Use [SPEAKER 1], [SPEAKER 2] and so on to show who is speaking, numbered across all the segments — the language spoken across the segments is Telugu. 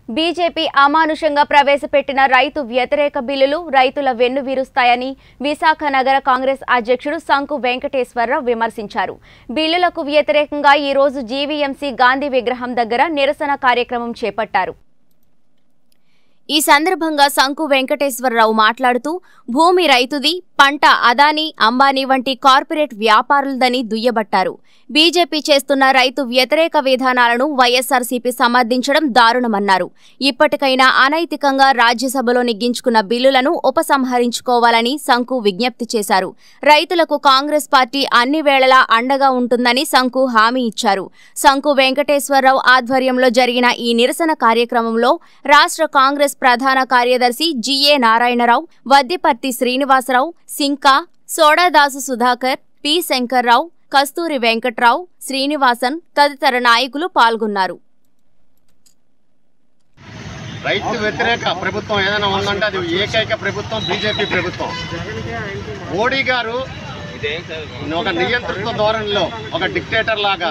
[SPEAKER 1] బీజేపీ అమానుషంగా ప్రవేశపెట్టిన రైతు వ్యతిరేక బిల్లులు రైతుల వెన్ను విరుస్తాయని విశాఖ నగర కాంగ్రెస్ అధ్యక్షుడు సంకు వెంకటేశ్వరరావు విమర్శించారు బిల్లులకు వ్యతిరేకంగా ఈ రోజు జీవీఎంసీ గాంధీ విగ్రహం దగ్గర నిరసన కార్యక్రమం చేపట్టారు ఈ సందర్భంగా సంకు వెంకటేశ్వరరావు మాట్లాడుతూ భూమి రైతుది పంట అదానీ అంబానీ వంటి కార్పొరేట్ వ్యాపారులదని దుయ్యబట్టారు బీజేపీ చేస్తున్న రైతు వ్యతిరేక విధానాలను వైఎస్సార్సీపీ సమర్థించడం దారుణమన్నారు ఇప్పటికైనా అనైతికంగా రాజ్యసభలో నెగ్గించుకున్న బిల్లులను ఉపసంహరించుకోవాలని సంకు విజ్ఞప్తి చేశారు రైతులకు కాంగ్రెస్ పార్టీ అన్ని వేళలా అండగా ఉంటుందని సంకు హామీ ఇచ్చారు సంకు వెంకటేశ్వరరావు ఆధ్వర్యంలో జరిగిన ఈ నిరసన కార్యక్రమంలో రాష్ట్ర కాంగ్రెస్ ప్రధాన కార్యదర్శి జిఏ నారాయణరావు వద్దిపర్తి శ్రీనివాసరావు సింకా సోడాదాసు సుధాకర్ పి శంకర్రావు కస్తూరి వెంకట్రావు శ్రీనివాసన్ తదితర నాయకులు పాల్గొన్నారు
[SPEAKER 2] రైతు వ్యతిరేక ప్రభుత్వం ఏదైనా ఉందంటే అది ఏకైక ప్రభుత్వం బీజేపీ ప్రభుత్వం మోడీ గారు ఒక నియంత్రిత ధోరణిలో ఒక డిక్టేటర్ లాగా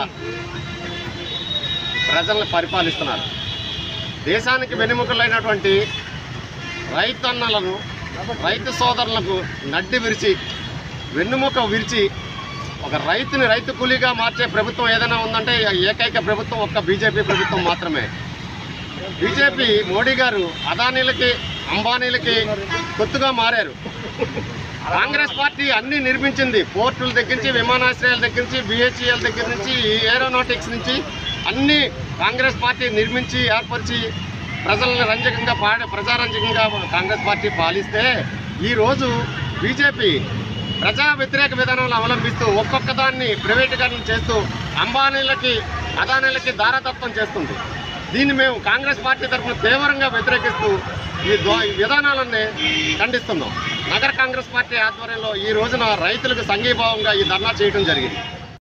[SPEAKER 2] ప్రజల్ని పరిపాలిస్తున్నారు దేశానికి వెన్నెముకలైనటువంటి రైతన్నలను రైతు సోదరులకు నడ్డి విరిచి వెన్నుముక విరిచి ఒక రైతుని రైతు కూలీగా మార్చే ప్రభుత్వం ఏదైనా ఉందంటే ఏకైక ప్రభుత్వం ఒక్క బీజేపీ ప్రభుత్వం మాత్రమే బీజేపీ మోడీ గారు అదానీలకి అంబానీలకి కొత్తగా మారారు కాంగ్రెస్ పార్టీ అన్ని నిర్మించింది పోర్టుల దగ్గర నుంచి విమానాశ్రయాల దగ్గర నుంచి బిహెచ్ఈఎల్ దగ్గర నుంచి ఏరోనాటిక్స్ నుంచి అన్ని కాంగ్రెస్ పార్టీ నిర్మించి ఏర్పరిచి ప్రజలను రంజకంగా పాడ ప్రజారంజకంగా కాంగ్రెస్ పార్టీ పాలిస్తే ఈరోజు బీజేపీ ప్రజా వ్యతిరేక విధానాలు అవలంబిస్తూ ఒక్కొక్క దాన్ని ప్రైవేటీకరణ చేస్తూ అంబానీలకి అదానీలకి దారతత్వం చేస్తుంది దీన్ని మేము కాంగ్రెస్ పార్టీ తరఫున తీవ్రంగా వ్యతిరేకిస్తూ ఈ ద్వా- ఈ విధానాలన్నీ ఖండిస్తున్నాం నగర కాంగ్రెస్ పార్టీ ఆధ్వర్యంలో ఈ రోజున రైతులకు సంఘీభావంగా ఈ ధర్నా చేయడం జరిగింది